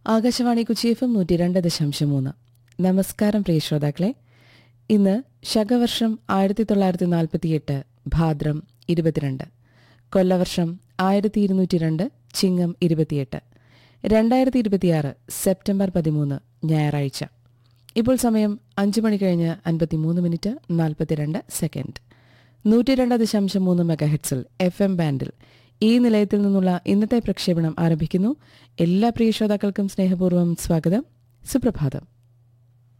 Akashvani Kochi F M നൂറ്റി രണ്ട് ദശാംശം മൂന്ന് നമസ്കാരം പ്രിയ ശ്രോതാക്കളെ ഇന്ന് ശകവർഷം ആയിരത്തി തൊള്ളായിരത്തി നാൽപ്പത്തിയെട്ട് ഭാദ്രം ഇരുപത്തിരണ്ട് കൊല്ലവർഷം ആയിരത്തി ഇരുന്നൂറ്റി രണ്ട് ചിങ്ങം ഇരുപത്തിയെട്ട് രണ്ടായിരത്തി ഇരുപത്തിയാറ് സെപ്റ്റംബർ പതിമൂന്ന് ഞായറാഴ്ച ഇപ്പോൾ സമയം അഞ്ച് മണി കഴിഞ്ഞ് അൻപത്തിമൂന്ന് മിനിറ്റ് നാൽപ്പത്തിരണ്ട് സെക്കൻഡ് നൂറ്റി രണ്ട് ദശാംശം മൂന്ന് മെഗാഹെറ്റ്സിൽ എഫ് എം ബാൻഡിൽ ഈ നിലയത്തിൽ നിന്നുള്ള ഇന്നത്തെ പ്രക്ഷേപണം ആരംഭിക്കുന്നു എല്ലാ പ്രിയ ശ്രോതാക്കൾക്കും സ്നേഹപൂർവ്വം സ്വാഗതം സുപ്രഭാതം